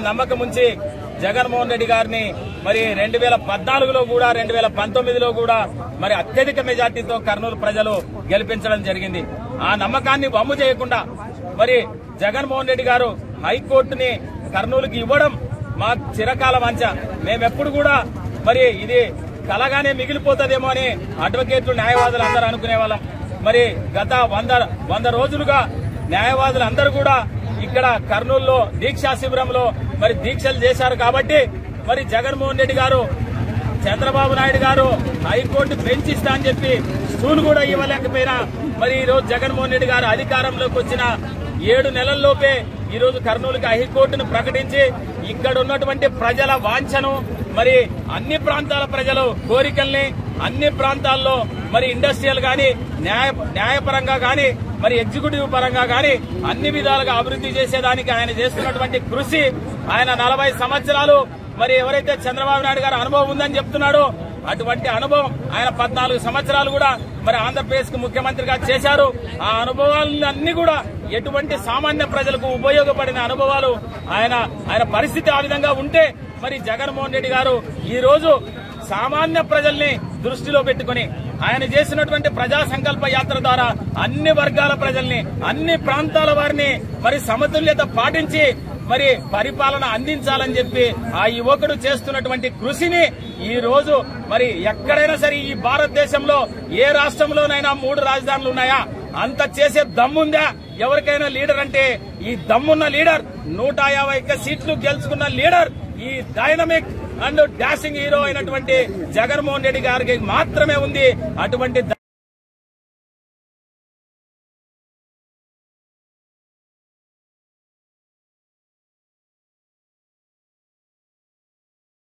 నమ్మకం ఉంచి జగన్మోహన్ రెడ్డి గారిని మరి రెండు వేల పద్నాలుగులో కూడా రెండు వేల పంతొమ్మిదిలో కూడా మరి అత్యధిక మెజార్టీతో కర్నూలు ప్రజలు గెలిపించడం జరిగింది ఆ నమ్మకాన్ని వమ్ము చేయకుండా మరి జగన్మోహన్ రెడ్డి గారు హైకోర్టుని కర్నూలుకి ఇవ్వడం మా చిరకాల వంచ మేమెప్పుడు కూడా మరి ఇది కలగానే మిగిలిపోతుందేమో అని అడ్వకేట్లు న్యాయవాదులు అందరూ అనుకునే వాళ్ళం మరి గత వంద వంద రోజులుగా న్యాయవాదులు అందరూ కూడా ఇక్కడ కర్నూలులో దీక్షా శిబిరంలో మరి దీక్షలు చేశారు కాబట్టి మరి జగన్మోహన్ రెడ్డి గారు చంద్రబాబు నాయుడు గారు హైకోర్టు బెంచ్ ఇస్తా అని చెప్పి స్కూల్ కూడా ఇవ్వలేకపోయినా మరి ఈ రోజు జగన్మోహన్ రెడ్డి గారు అధికారంలోకి వచ్చిన ఏడు నెలల్లోపే ఈ రోజు కర్నూలుకి హైకోర్టును ప్రకటించి ఇక్కడ ఉన్నటువంటి ప్రజల వాంఛను మరి అన్ని ప్రాంతాల ప్రజలు కోరికల్ని అన్ని ప్రాంతాల్లో మరి ఇండస్ట్రియల్ గాని న్యాయ న్యాయపరంగా గాని మరి ఎగ్జిక్యూటివ్ పరంగా గాని అన్ని విధాలుగా అభివృద్ధి చేసేదానికి ఆయన చేస్తున్నటువంటి కృషి ఆయన నలభై సంవత్సరాలు మరి ఎవరైతే చంద్రబాబు నాయుడు గారు అనుభవం ఉందని చెప్తున్నాడో అటువంటి అనుభవం ఆయన పద్నాలుగు సంవత్సరాలు కూడా మరి ఆంధ్రప్రదేశ్ కు ముఖ్యమంత్రిగా చేశారు ఆ అనుభవాలన్నీ కూడా ఎటువంటి సామాన్య ప్రజలకు ఉపయోగపడిన అనుభవాలు ఆయన ఆయన పరిస్థితి ఆ విధంగా ఉంటే మరి జగన్మోహన్ రెడ్డి గారు ఈ రోజు సామాన్య ప్రజల్ని దృష్టిలో పెట్టుకుని ఆయన చేసినటువంటి ప్రజా సంకల్ప యాత్ర ద్వారా అన్ని వర్గాల ప్రజల్ని అన్ని ప్రాంతాల వారిని మరి సమతుల్యత పాటించి మరి పరిపాలన అందించాలని చెప్పి ఆ యువకుడు చేస్తున్నటువంటి కృషిని ఈ రోజు మరి ఎక్కడైనా సరే ఈ భారతదేశంలో ఏ రాష్ట్రంలోనైనా మూడు రాజధానులు ఉన్నాయా అంత చేసే దమ్ముందా ఎవరికైనా లీడర్ అంటే ఈ దమ్మున్న లీడర్ నూట యాభై ఒక్క సీట్లు గెలుచుకున్న లీడర్ ఈ డైనమిక్ అండ్ డాషింగ్ హీరో అయినటువంటి జగన్మోహన్ రెడ్డి గారికి మాత్రమే ఉంది అటువంటి